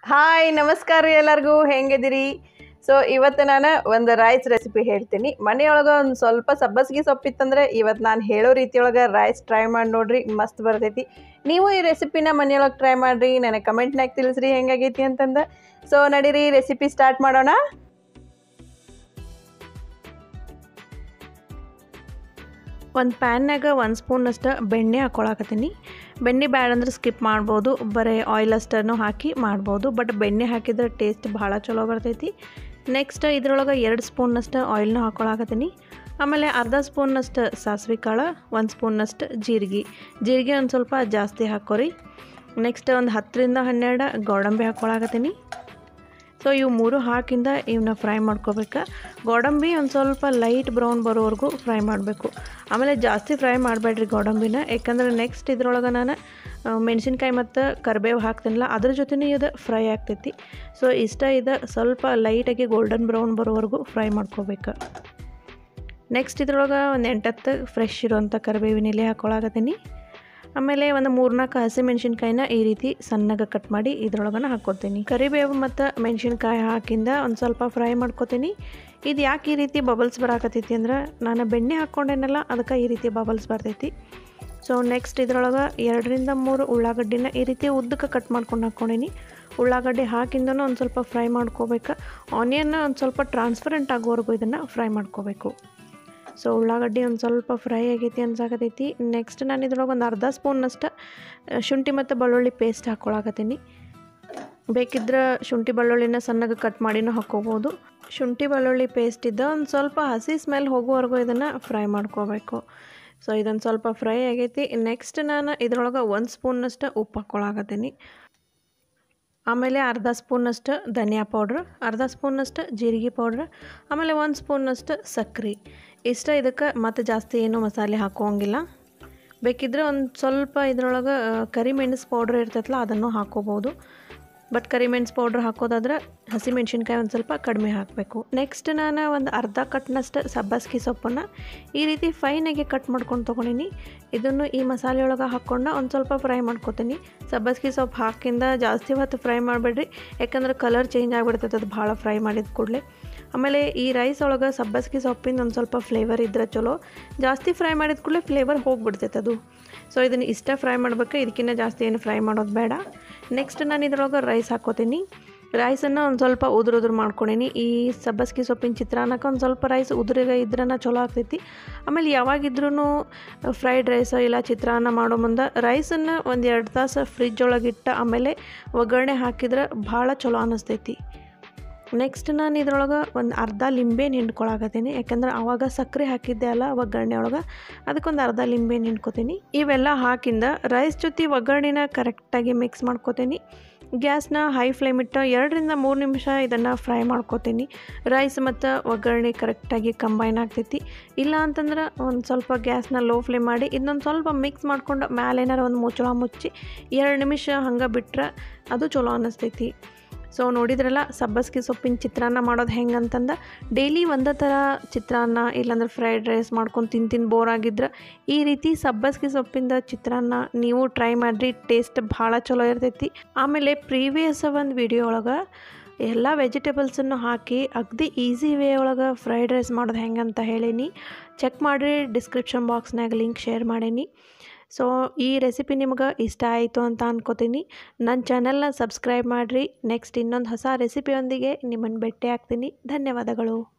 hi ನಮಸ್ಕಾರ ರೀ ಎಲ್ಲರಿಗೂ ಹೆಂಗಿದ್ದೀರಿ ಸೊ ಇವತ್ತು ನಾನು ಒಂದು ರೈಸ್ ರೆಸಿಪಿ ಹೇಳ್ತೀನಿ ಮನೆಯೊಳಗೆ ಒಂದು ಸ್ವಲ್ಪ ಸಬ್ಬಸಿಗೆ ಸೊಪ್ಪಿತ್ತಂದ್ರೆ ಇವತ್ತು ನಾನು ಹೇಳೋ ರೀತಿಯೊಳಗೆ ರೈಸ್ ಟ್ರೈ ಮಾಡಿ ನೋಡ್ರಿ ಮಸ್ತ್ ಬರ್ತೈತಿ ನೀವು ಈ ರೆಸಿಪಿನ ಮನೆಯೊಳಗೆ ಟ್ರೈ ಮಾಡಿರಿ ನನಗೆ ಕಮೆಂಟ್ನಾಗ ತಿಳಿಸ್ರಿ ಹೆಂಗಾಗೈತಿ ಅಂತಂದು ಸೊ ನಡೀರಿ ರೆಸಿಪಿ ಸ್ಟಾರ್ಟ್ ಮಾಡೋಣ ಒಂದು ಪ್ಯಾನ್ನಾಗ ಒಂದು ಸ್ಪೂನಷ್ಟು ಬೆಣ್ಣೆ ಹಾಕ್ಕೊಳಕತ್ತೀನಿ ಬೆಣ್ಣೆ ಬ್ಯಾಡ ಅಂದ್ರೆ ಸ್ಕಿಪ್ ಮಾಡ್ಬೋದು ಬರೀ ಆಯಿಲ್ ಅಷ್ಟನ್ನು ಹಾಕಿ ಮಾಡ್ಬೋದು ಬಟ್ ಬೆಣ್ಣೆ ಹಾಕಿದ್ರೆ ಟೇಸ್ಟ್ ಭಾಳ ಚಲೋ ಬರ್ತೈತಿ ನೆಕ್ಸ್ಟ್ ಇದ್ರೊಳಗೆ ಎರಡು ಸ್ಪೂನಷ್ಟು ಆಯಿಲ್ನ ಹಾಕ್ಕೊಳಕತ್ತೀನಿ ಆಮೇಲೆ ಅರ್ಧ ಸ್ಪೂನಷ್ಟು ಸಾಸಿವೆ ಕಾಳು ಒಂದು ಸ್ಪೂನಷ್ಟು ಜೀರಿಗೆ ಜೀರಿಗೆ ಒಂದು ಸ್ವಲ್ಪ ಜಾಸ್ತಿ ಹಾಕೋರಿ ನೆಕ್ಸ್ಟ್ ಒಂದು ಹತ್ತರಿಂದ ಹನ್ನೆರಡು ಗೋಡಂಬಿ ಹಾಕ್ಕೊಳಕತ್ತೀನಿ ಸೊ ಇವು ಮೂರು ಹಾಕಿಂದ ಇವನ್ನ ಫ್ರೈ ಮಾಡ್ಕೋಬೇಕು ಗೋಡಂಬಿ ಒಂದು ಸ್ವಲ್ಪ ಲೈಟ್ ಬ್ರೌನ್ ಬರೋವರೆಗೂ ಫ್ರೈ ಮಾಡಬೇಕು ಆಮೇಲೆ ಜಾಸ್ತಿ ಫ್ರೈ ಮಾಡಬೇಡ್ರಿ ಗೋಡಂಬಿನ ಯಾಕಂದ್ರೆ ನೆಕ್ಸ್ಟ್ ಇದ್ರೊಳಗೆ ನಾನು ಮೆಣಸಿನ್ಕಾಯಿ ಮತ್ತು ಕರಿಬೇವು ಹಾಕ್ತೀನಲ್ಲ ಅದ್ರ ಜೊತೆನೇ ಇದು ಫ್ರೈ ಆಗ್ತೈತಿ ಸೊ ಇಷ್ಟ ಇದು ಸ್ವಲ್ಪ ಲೈಟಾಗಿ ಗೋಲ್ಡನ್ ಬ್ರೌನ್ ಬರೋವರೆಗೂ ಫ್ರೈ ಮಾಡ್ಕೋಬೇಕು ನೆಕ್ಸ್ಟ್ ಇದ್ರೊಳಗೆ ಒಂದು ಎಂಟತ್ತು ಫ್ರೆಶ್ ಇರೋಂಥ ಕರಿಬೇವಿನ ಎಲೆ ಹಾಕ್ಕೊಳಕತ್ತೀನಿ ಆಮೇಲೆ ಒಂದು ಮೂರ್ನಾಲ್ಕು ಹಸಿಮೆಣ್ಸಿನ್ಕಾಯಿನ ಈ ರೀತಿ ಸಣ್ಣಗೆ ಕಟ್ ಮಾಡಿ ಇದ್ರೊಳಗನ ಹಾಕ್ಕೊತೀನಿ ಕರಿಬೇವು ಮತ್ತು ಮೆಣಸಿನ್ಕಾಯಿ ಹಾಕಿಂದ ಒಂದು ಸ್ವಲ್ಪ ಫ್ರೈ ಮಾಡ್ಕೊತೀನಿ ಇದು ಯಾಕೆ ಈ ರೀತಿ ಬಬಲ್ಸ್ ಬರಾಕತ್ತೈತಿ ಅಂದ್ರೆ ನಾನು ಬೆಣ್ಣೆ ಹಾಕ್ಕೊಂಡೇನಲ್ಲ ಅದಕ್ಕೆ ಈ ರೀತಿ ಬಬಲ್ಸ್ ಬರ್ತೈತಿ ಸೊ ನೆಕ್ಸ್ಟ್ ಇದ್ರೊಳಗೆ ಎರಡರಿಂದ ಮೂರು ಉಳ್ಳಾಗಡ್ಡಿನ ಈ ರೀತಿ ಉದ್ದಕ್ಕೆ ಕಟ್ ಮಾಡ್ಕೊಂಡು ಹಾಕ್ಕೊಂಡೀನಿ ಉಳ್ಳಾಗಡ್ಡಿ ಹಾಕಿಂದನೂ ಒಂದು ಸ್ವಲ್ಪ ಫ್ರೈ ಮಾಡ್ಕೋಬೇಕು ಆನಿಯನ್ನ ಒಂದು ಸ್ವಲ್ಪ ಟ್ರಾನ್ಸ್ಪರೆಂಟ್ ಆಗೋವರೆಗೂ ಇದನ್ನು ಫ್ರೈ ಮಾಡ್ಕೋಬೇಕು ಸೊ ಉಳ್ಳಾಗಡ್ಡಿ ಒಂದು ಸ್ವಲ್ಪ ಫ್ರೈ ಆಗೈತಿ ಅನ್ಸಾಕತೈತಿ ನೆಕ್ಸ್ಟ್ ನಾನು ಇದ್ರೊಳಗೆ ಒಂದು ಅರ್ಧ ಸ್ಪೂನಷ್ಟು ಶುಂಠಿ ಮತ್ತು ಬೆಳ್ಳುಳ್ಳಿ ಪೇಸ್ಟ್ ಹಾಕ್ಕೊಳಕತ್ತೀನಿ ಬೇಕಿದ್ರೆ ಶುಂಠಿ ಬೆಳ್ಳುಳ್ಳಿನ ಸಣ್ಣಗೆ ಕಟ್ ಮಾಡಿನೂ ಹಾಕ್ಕೋಬೋದು ಶುಂಠಿ ಬೆಳ್ಳುಳ್ಳಿ ಪೇಸ್ಟ್ ಇದ್ದ ಒಂದು ಸ್ವಲ್ಪ ಹಸಿ ಸ್ಮೆಲ್ ಹೋಗುವವರೆಗೂ ಇದನ್ನು ಫ್ರೈ ಮಾಡ್ಕೋಬೇಕು ಸೊ ಇದೊಂದು ಸ್ವಲ್ಪ ಫ್ರೈ ಆಗೈತಿ ನೆಕ್ಸ್ಟ್ ನಾನು ಇದ್ರೊಳಗೆ ಒಂದು ಸ್ಪೂನಷ್ಟು ಉಪ್ಪು ಹಾಕ್ಕೊಳಕತ್ತೀನಿ ಆಮೇಲೆ ಅರ್ಧ ಸ್ಪೂನಷ್ಟು ಧನಿಯಾ ಪೌಡ್ರ್ ಅರ್ಧ ಸ್ಪೂನಷ್ಟು ಜೀರಿಗೆ ಪೌಡ್ರ್ ಆಮೇಲೆ ಒಂದು ಸ್ಪೂನಷ್ಟು ಸಕ್ರೆ ಇಷ್ಟ ಇದಕ್ಕೆ ಮತ್ತು ಜಾಸ್ತಿ ಏನು ಮಸಾಲೆ ಹಾಕೋಂಗಿಲ್ಲ ಬೇಕಿದ್ರೆ ಒಂದು ಸ್ವಲ್ಪ ಇದ್ರೊಳಗೆ ಕರಿಮೆಣಸು ಪೌಡ್ರ್ ಇರ್ತೈತಲ್ಲ ಅದನ್ನು ಹಾಕೋಬೋದು ಬಟ್ ಕರಿಮೆಣಸು ಪೌಡ್ರ್ ಹಾಕೋದಾದ್ರೆ ಹಸಿಮೆಣ್ಸಿನ್ಕಾಯಿ ಒಂದು ಸ್ವಲ್ಪ ಕಡಿಮೆ ಹಾಕಬೇಕು ನೆಕ್ಸ್ಟ್ ನಾನು ಒಂದು ಅರ್ಧ ಕಟ್ನಷ್ಟು ಸಬ್ಬಸ್ಗಿ ಸೊಪ್ಪನ್ನು ಈ ರೀತಿ ಫೈನಾಗಿ ಕಟ್ ಮಾಡ್ಕೊಂಡು ತೊಗೊಂಡಿನಿ ಇದನ್ನು ಈ ಮಸಾಲೆ ಒಳಗೆ ಹಾಕ್ಕೊಂಡು ಒಂದು ಸ್ವಲ್ಪ ಫ್ರೈ ಮಾಡ್ಕೊತೀನಿ ಸಬ್ಬಸ್ಗಿ ಸೊಪ್ಪು ಹಾಕಿಂದ ಜಾಸ್ತಿ ಹೊತ್ತು ಫ್ರೈ ಮಾಡಬೇಡ್ರಿ ಯಾಕಂದ್ರೆ ಕಲರ್ ಚೇಂಜ್ ಆಗಿಬಿಡ್ತೈತೆ ಅದು ಭಾಳ ಫ್ರೈ ಮಾಡಿದ ಕೂಡಲೇ ಆಮೇಲೆ ಈ ರೈಸ್ ಒಳಗೆ ಸಬ್ಬಸ್ಗಿ ಸೊಪ್ಪಿಂದ ಒಂದು ಸ್ವಲ್ಪ ಫ್ಲೇವರ್ ಇದ್ರೆ ಚಲೋ ಜಾಸ್ತಿ ಫ್ರೈ ಮಾಡಿದ ಕೂಡಲೇ ಫ್ಲೇವರ್ ಹೋಗ್ಬಿಡ್ತೈತೆ ಅದು ಸೊ ಇದನ್ನು ಇಷ್ಟ ಫ್ರೈ ಮಾಡ್ಬೇಕು ಇದಕ್ಕಿಂತ ಜಾಸ್ತಿ ಏನು ಫ್ರೈ ಮಾಡೋದು ಬೇಡ ನೆಕ್ಸ್ಟ್ ನಾನು ಇದ್ರೊಳಗೆ ರೈಸ್ ಹಾಕ್ಕೋತೀನಿ ರೈಸನ್ನು ಒಂದು ಸ್ವಲ್ಪ ಉದುರು ಉದುರು ಮಾಡ್ಕೊಂಡೀನಿ ಈ ಸಬ್ಬಸ್ಗಿ ಸೊಪ್ಪಿನ ಚಿತ್ರಾನ್ನಕ್ಕೆ ಒಂದು ಸ್ವಲ್ಪ ರೈಸ್ ಉದುರಿಗ ಇದ್ರನ ಚಲೋ ಆಗ್ತೈತಿ ಆಮೇಲೆ ಯಾವಾಗಿದ್ರೂ ಫ್ರೈಡ್ ರೈಸ್ ಇಲ್ಲ ಚಿತ್ರಾನ್ನ ಮಾಡೋ ಮುಂದೆ ರೈಸನ್ನು ಒಂದು ಎರಡು ತಾಸು ಫ್ರಿಜ್ ಒಳಗಿಟ್ಟು ಆಮೇಲೆ ಒಗ್ಗರಣೆ ಹಾಕಿದ್ರೆ ಭಾಳ ಚಲೋ ಅನ್ನಿಸ್ತೈತಿ ನೆಕ್ಸ್ಟ್ ನಾನು ಇದ್ರೊಳಗೆ ಒಂದು ಅರ್ಧ ಲಿಂಬೆನ ಹಿಂಡ್ಕೊಳಕತ್ತೀನಿ ಯಾಕಂದ್ರೆ ಆವಾಗ ಸಕ್ಕರೆ ಹಾಕಿದ್ದೆ ಅಲ್ಲ ಒಗ್ಗರಣೆ ಒಳಗೆ ಅದಕ್ಕೊಂದು ಅರ್ಧ ಲಿಂಬೆನ ಹಿಂಡ್ಕೊತೀನಿ ಇವೆಲ್ಲ ಹಾಕಿಂದ ರೈಸ್ ಜೊತೆ ಒಗ್ಗರಣೆನ ಕರೆಕ್ಟಾಗಿ ಮಿಕ್ಸ್ ಮಾಡ್ಕೊತೀನಿ ಗ್ಯಾಸ್ನ ಹೈ ಫ್ಲೇಮ್ ಇಟ್ಟು ಎರಡರಿಂದ ಮೂರು ನಿಮಿಷ ಇದನ್ನು ಫ್ರೈ ಮಾಡ್ಕೊತೀನಿ ರೈಸ್ ಮತ್ತು ಒಗ್ಗರಣೆ ಕರೆಕ್ಟಾಗಿ ಕಂಬೈನ್ ಆಗ್ತೈತಿ ಇಲ್ಲ ಅಂತಂದ್ರೆ ಒಂದು ಸ್ವಲ್ಪ ಗ್ಯಾಸ್ನ ಲೋ ಫ್ಲೇಮ್ ಮಾಡಿ ಇದನ್ನೊಂದು ಸ್ವಲ್ಪ ಮಿಕ್ಸ್ ಮಾಡ್ಕೊಂಡು ಮೇಲೆ ಏನಾರು ಒಂದು ಮುಚ್ಚಳ ಮುಚ್ಚಿ ಎರಡು ನಿಮಿಷ ಹಂಗೆ ಬಿಟ್ರೆ ಅದು ಚಲೋ ಅನ್ನಿಸ್ತೈತಿ ಸೊ ನೋಡಿದ್ರಲ್ಲ ಸಬ್ಬಸ್ಗಿ ಸೊಪ್ಪಿನ ಚಿತ್ರಾನ್ನ ಮಾಡೋದು ಹೆಂಗೆ ಅಂತಂದು ಡೈಲಿ ಒಂದೇ ಥರ ಚಿತ್ರಾನ್ನ ಇಲ್ಲಾಂದ್ರೆ ಫ್ರೈಡ್ ರೈಸ್ ಮಾಡ್ಕೊಂಡು ತಿಂದು ತಿಂದು ಬೋರ್ ಆಗಿದ್ರೆ ಈ ರೀತಿ ಸಬ್ಬಸ್ಗಿ ಸೊಪ್ಪಿಂದ ಚಿತ್ರಾನ್ನ ನೀವು ಟ್ರೈ ಮಾಡಿರಿ ಟೇಸ್ಟ್ ಭಾಳ ಚಲೋ ಇರ್ತೈತಿ ಆಮೇಲೆ ಪ್ರೀವಿಯಸ್ ಒಂದು ವಿಡಿಯೋ ಒಳಗೆ ಎಲ್ಲ ವೆಜಿಟೇಬಲ್ಸನ್ನು ಹಾಕಿ ಅಗ್ದಿ ಈಸಿ ವೇ ಒಳಗೆ ಫ್ರೈಡ್ ರೈಸ್ ಮಾಡೋದು ಹೆಂಗೆ ಅಂತ ಹೇಳೀನಿ ಚೆಕ್ ಮಾಡಿರಿ ಡಿಸ್ಕ್ರಿಪ್ಷನ್ ಬಾಕ್ಸ್ನಾಗ ಲಿಂಕ್ ಶೇರ್ ಮಾಡೀನಿ ಸೊ ಈ ರೆಸಿಪಿ ನಿಮ್ಗೆ ಇಷ್ಟ ಆಯಿತು ಅಂತ ಅನ್ಕೋತೀನಿ ನನ್ನ ಚಾನಲ್ನ ಸಬ್ಸ್ಕ್ರೈಬ್ ಮಾಡಿರಿ ನೆಕ್ಸ್ಟ್ ಇನ್ನೊಂದು ಹೊಸ ರೆಸಿಪಿಯೊಂದಿಗೆ ನಿಮ್ಮನ್ನು ಭೇಟಿ ಆಗ್ತೀನಿ ಧನ್ಯವಾದಗಳು